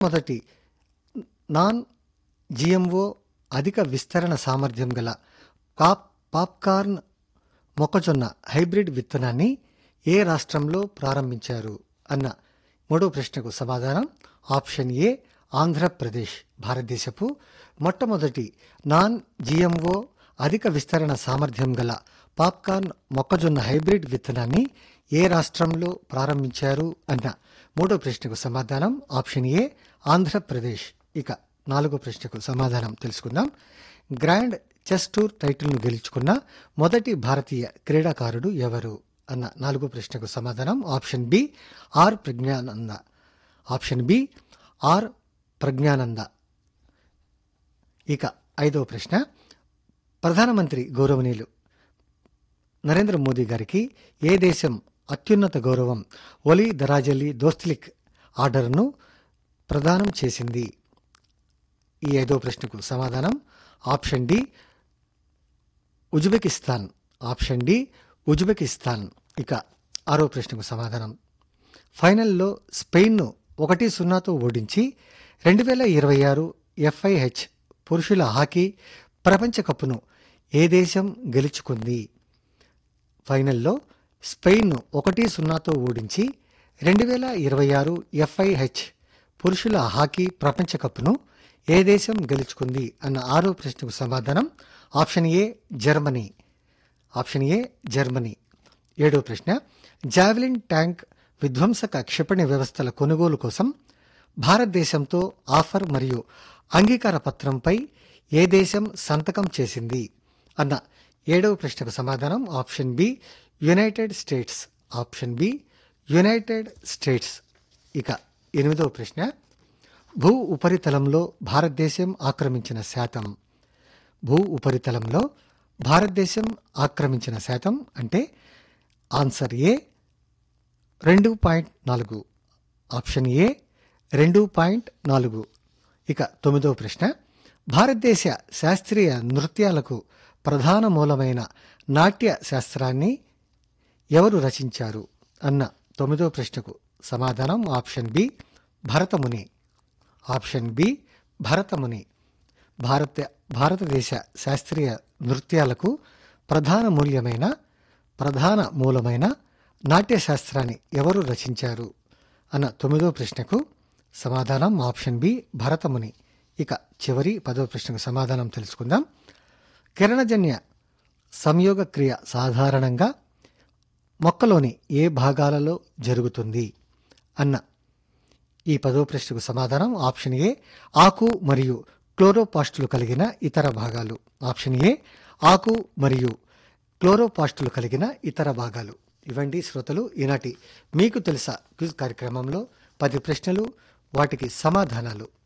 మొదటి non GMO అధిక విస్తరణ సామర్థ్యం గల కాప్ పాప్కార్న్ మొక్కజొన్న హైబ్రిడ్ విత్తనాన్ని ఏ రాష్ట్రంలో ప్రారంభించారు అన్న మూడో ప్రశ్నకు సమాధానం ఆప్షన్ ఏ ఆంధ్రప్రదేశ్ భారతదేశపు మొట్టమొదటి నాన్ జిఎంఓ అధిక విస్తరణ సామర్థ్యం గల పాప్కార్న్ మొక్కజొన్న హైబ్రిడ్ విత్తనాన్ని ఏ రాష్ట్రంలో ప్రారంభించారు అన్న మూడో ప్రశ్నకు సమాధానం ఆప్షన్ ఏ ఆంధ్రప్రదేశ్ ఇక నాలుగో ప్రశ్నకు సమాధానం తెలుసుకుందాం గ్రాండ్ చెస్ టూర్ టైటిల్ను గెలుచుకున్న మొదటి భారతీయ క్రీడాకారుడు ఎవరు అన్న నాలుగో ప్రశ్నకు సమాధానం option B R Praggnanandhaa option B R Praggnanandhaa ఇక ఐదవ ప్రశ్న ప్రధానమంత్రి గౌరవనీయులు నరేంద్ర మోదీ గారికి ఏ దేశం అత్యున్నత గౌరవం ఒలీ దరాజలి దోస్తిలిక్ ఆర్డర్ను ప్రదానం చేసింది ఈ ఐదో ప్రశ్నకు సమాధానం option D Uzbekistan option D Uzbekistan ఇక ఆరో ప్రశ్నకు సమాధానం ఫైనల్లో స్పెయిన్ను ఒకటి సున్నాతో ఓడించి రెండు వేల ఇరవై ఆరు ఎఫ్ఐహెచ్ పురుషుల హాకీ ప్రపంచ కప్ను ఏ దేశం గెలుచుకుంది ఫైనల్లో స్పెయిన్ను ఒకటి సున్నాతో ఓడించి రెండు వేల ఇరవై ఆరు ఎఫ్ఐహెచ్ పురుషుల హాకీ ప్రపంచ కప్ను ఏ దేశం గెలుచుకుంది అన్న ఆరో ప్రశ్నకు సమాధానం option A Germany option A Germany ఏడో ప్రశ్న జావెలిన్ ట్యాంక్ విధ్వంసక క్షిపణి వ్యవస్థల కొనుగోలు కోసం భారతదేశంతో ఆఫర్ మరియు అంగీకార పత్రంపై ఏ దేశం సంతకం చేసింది అన్న ఏడవ ప్రశ్నకు సమాధానం option B United States option B United States ఇక ఎనిమిదవ ప్రశ్న భూ ఉపరితలంలో భారతదేశం ఆక్రమించిన శాతం భూ ఉపరితలంలో భారతదేశం ఆక్రమించిన శాతం అంటే ఆన్సర్ ఏ రెండు పాయింట్ నాలుగు ఆప్షన్ ఏ రెండు పాయింట్ నాలుగు ఇక తొమ్మిదవ ప్రశ్న భారతదేశ శాస్త్రీయ నృత్యాలకు ప్రధాన మూలమైన నాట్య శాస్త్రాన్ని ఎవరు రచించారు అన్న తొమ్మిదవ ప్రశ్నకు సమాధానం option B Bharatamuni option B Bharatamuni భారత భారతదేశ శాస్త్రీయ నృత్యాలకు ప్రధాన మూల్యమైన ప్రధాన మూలమైన నాట్యశాస్త్రాన్ని ఎవరు రచించారు అన్న తొమ్మిదో ప్రశ్నకు సమాధానం ఆప్షన్ బి భరతముని ఇక చివరి పదవ ప్రశ్నకు సమాధానం తెలుసుకుందాం కిరణజన్య సంయోగ క్రియ సాధారణంగా మొక్కలోని ఏ భాగాలలో జరుగుతుంది అన్న ఈ పదో ప్రశ్నకు సమాధానం ఆప్షన్ ఏ ఆకు మరియు క్లోరోపాస్టులు కలిగిన ఇతర భాగాలు ఆప్షన్ ఏ ఆకు మరియు క్లోరోపాస్టులు కలిగిన ఇతర భాగాలు ఇవండి శ్రోతలు ఈనాటి మీకు తెలుసా క్విజ్ కార్యక్రమంలో పది ప్రశ్నలు వాటికి సమాధానాలు